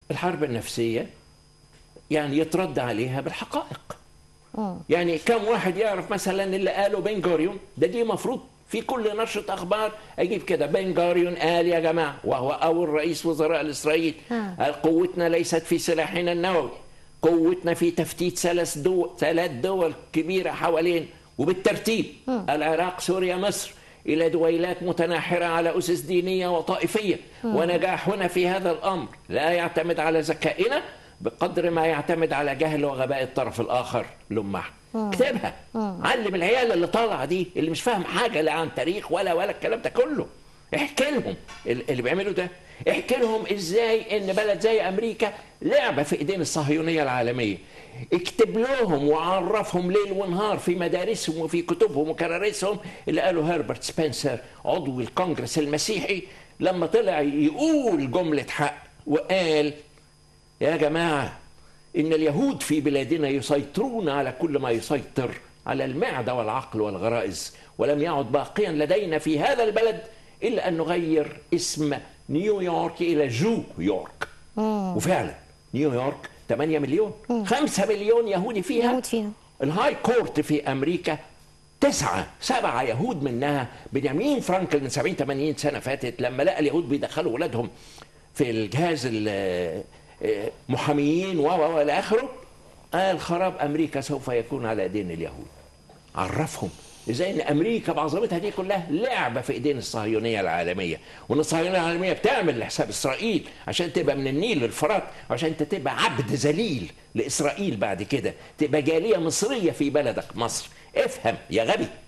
الحرب النفسيه يعني يترد عليها بالحقائق يعني كم واحد يعرف مثلا اللي قاله بن جوريون ده دي مفروض في كل نشرة أخبار أجيب كده بن جوريون قال يا جماعة وهو أول رئيس وزراء الإسرائيل قال قوتنا ليست في سلاحنا النووي قوتنا في تفتيت ثلاث دول ثلاث دول كبيرة حوالين وبالترتيب العراق سوريا مصر إلى دويلات متناحرة على أسس دينية وطائفية ونجاحنا في هذا الأمر لا يعتمد على ذكائنا بقدر ما يعتمد على جهل وغباء الطرف الآخر لمح اكتبها علم العيال اللي طالعة دي اللي مش فاهم حاجة لا عن تاريخ ولا ولا الكلام ده كله احكي لهم اللي بيعملوا ده احكي لهم ازاي ان بلد زي امريكا لعبه في ايدين الصهيونيه العالميه اكتب لهم وعرفهم ليل ونهار في مدارسهم وفي كتبهم وكرارسهم اللي قاله هربرت سبنسر عضو الكونجرس المسيحي لما طلع يقول جمله حق وقال يا جماعه ان اليهود في بلادنا يسيطرون على كل ما يسيطر على المعده والعقل والغرائز ولم يعد باقيا لدينا في هذا البلد الا ان نغير اسم نيويورك الى جو يورك وفعلا نيويورك 8 مليون 5 مليون يهودي فيها يهود فيها الهاي كورت في امريكا تسعة سبعة يهود منها بنيامين فرانكل من 70 80 سنة فاتت لما لقى اليهود بيدخلوا ولادهم في الجهاز المحاميين و و الى اخره قال خراب امريكا سوف يكون على ايدين اليهود عرفهم ازاي ان امريكا بعظمتها دي كلها لعبه في ايدين الصهيونيه العالميه وان الصهيونيه العالميه بتعمل لحساب اسرائيل عشان تبقى من النيل للفرات عشان انت تبقى عبد ذليل لاسرائيل بعد كده تبقى جاليه مصريه في بلدك مصر افهم يا غبي